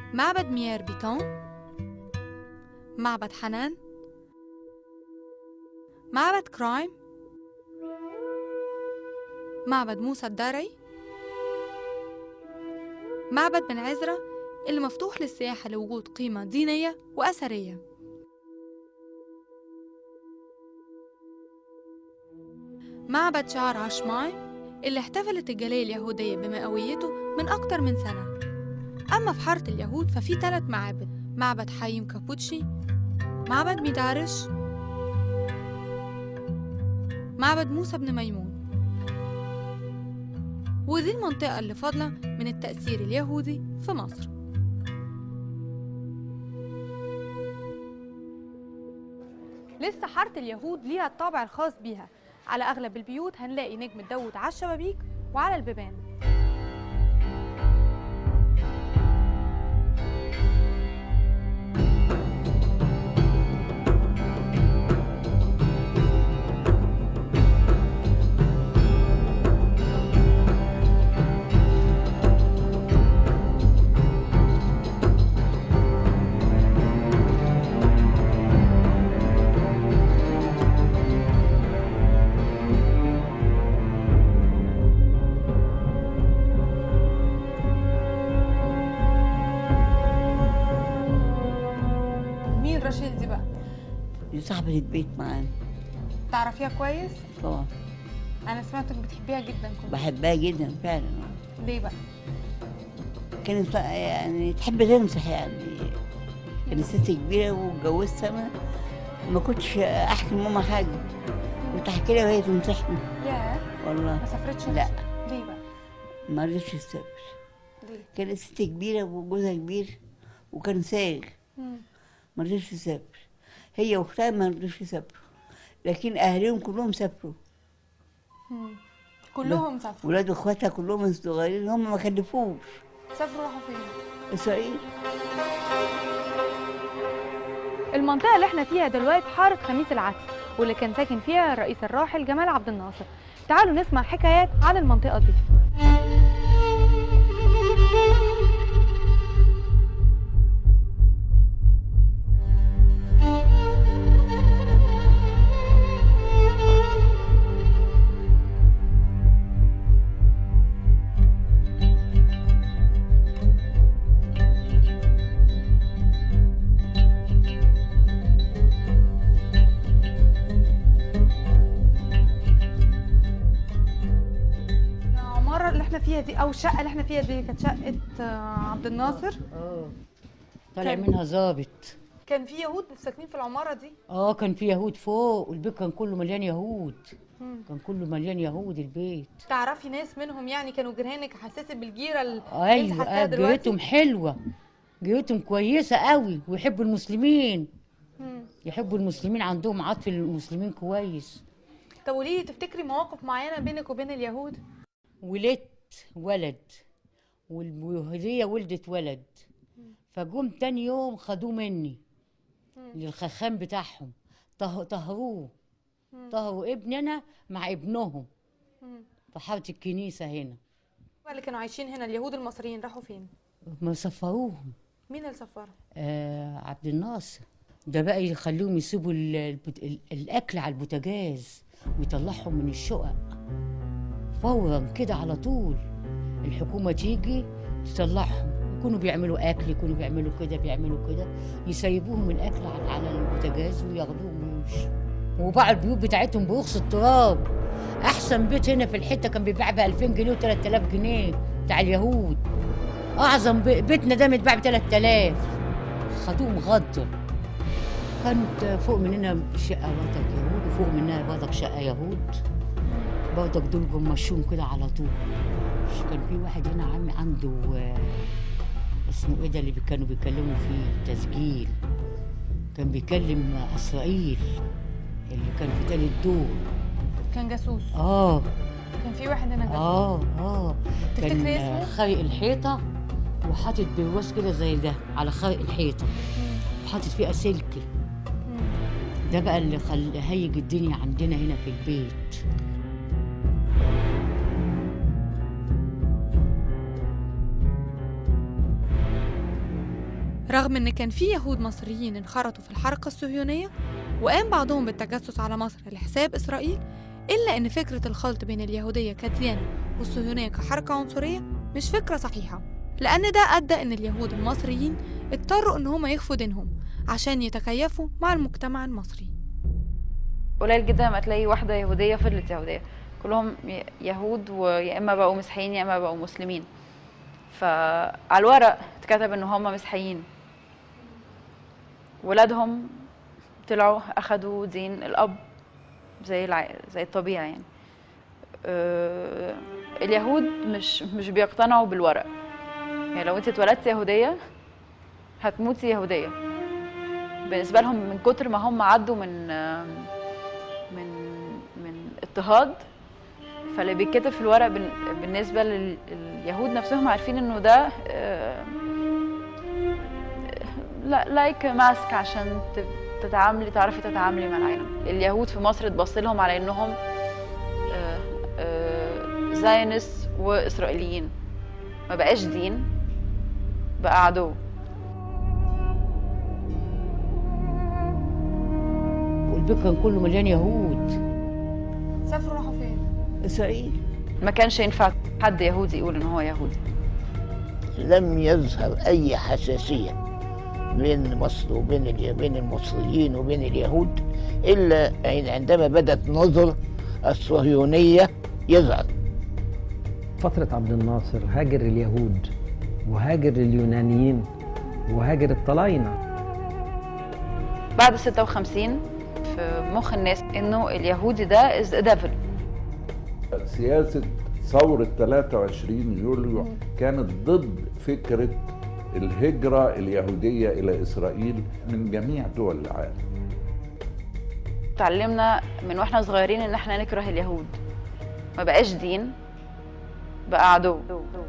معبد ميير بيتون معبد حنان معبد كرايم معبد موسى الداري معبد بن عزرة اللي مفتوح للسياحة لوجود قيمة دينية وأثرية معبد شعر عشماي اللي احتفلت الجالية اليهودية بمئويته من أكتر من سنة أما في حارة اليهود ففي ثلاث معابد معبد حيم كابوتشي معبد ميدارش معبد موسى بن ميمون ودي المنطقة اللي فاضلة من التأثير اليهودي في مصر لسه حارة اليهود ليها الطابع الخاص بيها على أغلب البيوت هنلاقي نجم داود على الشبابيك وعلى البيبان مين رشيل دي بقى؟ دي صاحبة البيت معانا تعرفيها كويس؟ طبعا أنا سمعتك بتحبيها جدا كنت بحبها جدا فعلا ليه بقى؟ كانت يعني تحب تنصح يعني كانت ست كبيرة واتجوزت أنا ما كنتش أحكي لماما حاجة كنت أحكي لها وهي تنصحني ياه والله ما سافرتش لا. مصر؟ ليه بقى؟ ما رضيتش تسافر ليه؟ كانت ست كبيرة وجوزها كبير وكان سايغ مم. ما رضيتش تسافر هي واختها ما رضيتش يسافروا لكن أهلهم كلهم سافروا مم. كلهم سافروا ولاد اخواتها كلهم صغيرين هم ما خلفوش سافروا راحوا فين؟ اسرائيل المنطقة اللي احنا فيها دلوقتي حارة خميس العدس واللي كان ساكن فيها الرئيس الراحل جمال عبد الناصر تعالوا نسمع حكايات عن المنطقة دي العمارة اللي احنا فيها دي أو الشقة اللي احنا فيها دي كانت شقة آه، عبد الناصر اه طالع كان- منها ظابط كان في يهود ساكنين في العمارة دي اه كان في يهود فوق والبيت كان كله مليان يهود مم. كان كله مليان يهود البيت تعرفي ناس منهم يعني كانوا جيرانك حساسة بالجيرة اللي انت ايوه حاساها آه، دلوقتي جيتهم حلوه جيتهم كويسه قوي ويحبوا المسلمين مم. يحبوا المسلمين عندهم عطف المسلمين كويس طب قولي لي تفتكري مواقف معينة بينك وبين اليهود ولدت ولد واليهوديه ولدت ولد فجم تاني يوم خدوه مني للخخام بتاعهم طه- طهروه طهروا ابني انا مع ابنهم مم. في حاره الكنيسه هنا اللي كانوا عايشين هنا اليهود المصريين راحوا فين ما سفروهم مين اللي سفرهم آه عبد الناصر ده بقى يخليهم يسيبوا ال- البت- ال- الاكل على البوتاجاز ويطلعهم من الشقق فورا كده على طول الحكومه تيجي تطلعهم يكونوا بيعملوا اكل يكونوا بيعملوا كده بيعملوا كده يسيبوهم الاكل على على البوتاجاز وياخدوهم ويمشوا وباعوا البيوت بتاعتهم برخص التراب احسن بيت هنا في الحته كان بيباع ب 2000 جنيه و3000 جنيه بتاع اليهود اعظم بي- بيتنا ده متباع ب 3000 خدوهم غدر كانت فوق مننا شقه برضك يهود وفوق منها برضك شقه يهود برضك دول جم مشوهم كده على طول مش كان في واحد هنا عم عنده آه، اسمه ايه ده اللي بي- كانوا بيكلموا فيه تسجيل كان بيكلم اسرائيل اللي كان في تالت دور كان جاسوس اه كان في واحد هنا جاسوس اه اه تفتكري كان اسمه؟ خارق الحيطه وحاطط برواز كده زي ده على خارق الحيطه مم. وحاطط فيه اسلكي مم. ده بقى اللي خل... هيج الدنيا عندنا هنا في البيت رغم إن كان في يهود مصريين انخرطوا في الحركة الصهيونية وقام بعضهم بالتجسس على مصر لحساب إسرائيل إلا إن فكرة الخلط بين اليهودية كديانة والصهيونية كحركة عنصرية مش فكرة صحيحة لأن ده أدى إن اليهود المصريين اضطروا إن هما يخفوا دينهم عشان يتكيفوا مع المجتمع المصري قليل جدا ما تلاقي واحدة يهودية فضلت يهودية كلهم ي- يهود ويا إما بقوا مسيحيين يا إما بقوا مسلمين فعلى الورق اتكتب إن هم مسيحيين ولادهم طلعوا أخدوا دين الأب زي الع... زي الطبيعي يعني أه... اليهود مش مش بيقتنعوا بالورق يعني لو انت اتولدت يهودية هتموتي يهودية بالنسبة لهم من كتر ما هم عدوا من آم، من من اضطهاد فاللي بيتكتب في الورق بن- بالنسبة لل- لليهود نفسهم عارفين انه ده آه، لا لايك ماسك عشان ت- تتعاملي تعرفي تتعاملي مع العالم اليهود في مصر اتبص لهم على انهم آه، آه، زاينس واسرائيليين ما بقاش دين بقى عدو والبيت كان كله مليان يهود سافروا راحوا فين؟ إسرائيل ما كانش ينفع حد يهودي يقول ان هو يهودي لم يظهر أي حساسية بين مصر وبين ال- بين المصريين وبين اليهود إلا عندما بدأت نظر الصهيونية يظهر فترة عبد الناصر هاجر اليهود وهاجر اليونانيين وهاجر الطلاينة بعد 56 في مخ الناس انه اليهودي ده از ديفل سياسة ثورة 23 يوليو كانت ضد فكرة الهجرة اليهودية إلى إسرائيل من جميع دول العالم اتعلمنا من واحنا صغيرين ان احنا نكره اليهود ما بقاش دين بقى عدو